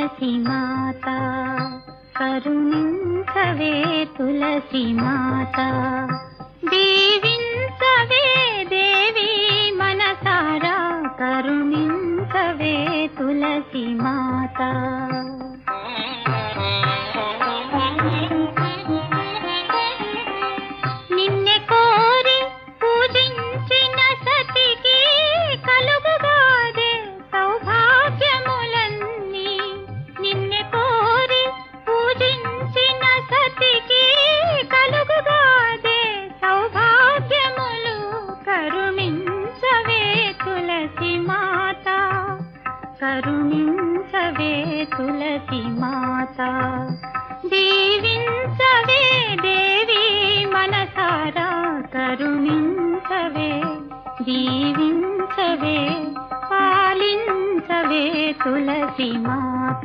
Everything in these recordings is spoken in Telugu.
తులసి మాత కరుణించవే తులసి మాత దీవించవే దేవి మనసారా కరుణించవే తులసి మాత నిన్నె కోరి పూజించిన సతికి కలుగుగాదే సౌభాగ్యములన్నీ నిన్నె కోరి పూజించిన సతికి కలుగుగాదే సౌభాగ్యములు కరుణించవే తులసి మాత కరుణించవే తులసి మాత దీవించవే దేవి మనసారా కరుణించవే దీవించవే పాలించవే తులసి మాత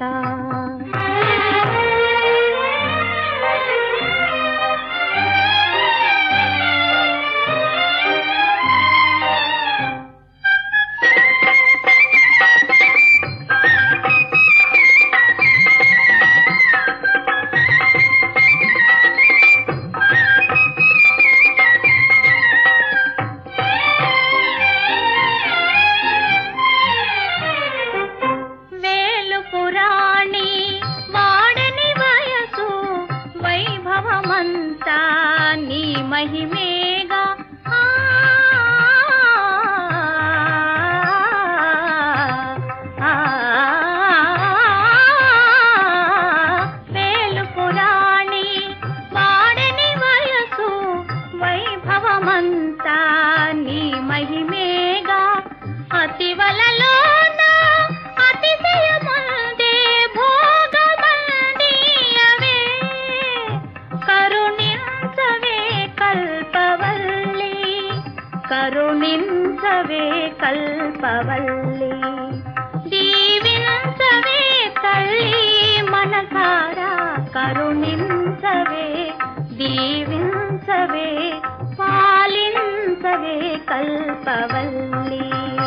వేలు పురాణి వాడని వయసు వైభవమంతా నీ మహిమేగా ఆ, ఆ, వేలు పురాణి వాడని వయసు వైభవమంతా నీ మహిమేగా అతివలలోన అతిశయముందే భోగమందియవే కరుణించవే కల్పవల్లి కరుణించవే కల్పవల్లి దీవించవే తల్లి మనసారా కరుణించవే దీవించవే పాలించవే కల్పవల్లి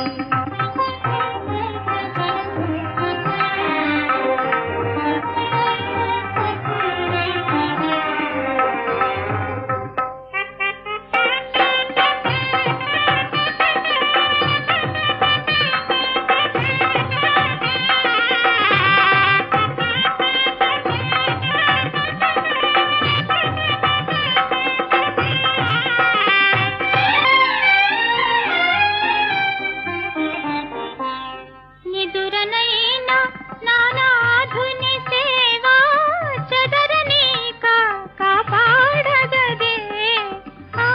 నిదురనైన నానాధుని సేవా చదరనీక కాపాడగదే ఆ,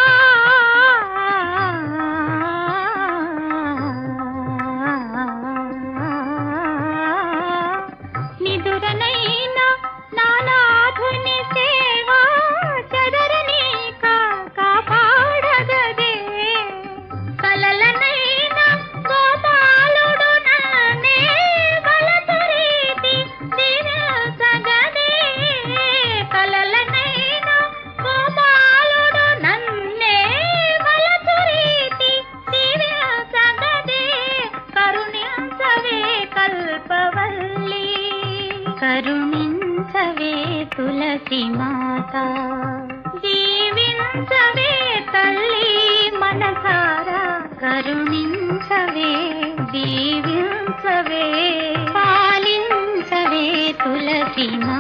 నిదురనైన నానాధుని సేవా చదరనీక కాపాడగదే కలలనైనా గోపాలుడు నన్నే బలతురీతి దినసగదే కలలనైనా గోపాలుడు నన్నే బలతురీతి దినసగదే కరుణించవే కల్పవల్లి కరుణించవే తులసి మాత దీవించవే తల్లి మనసారా కరుణించవే దీవించవే పాలించవే తులసి మాత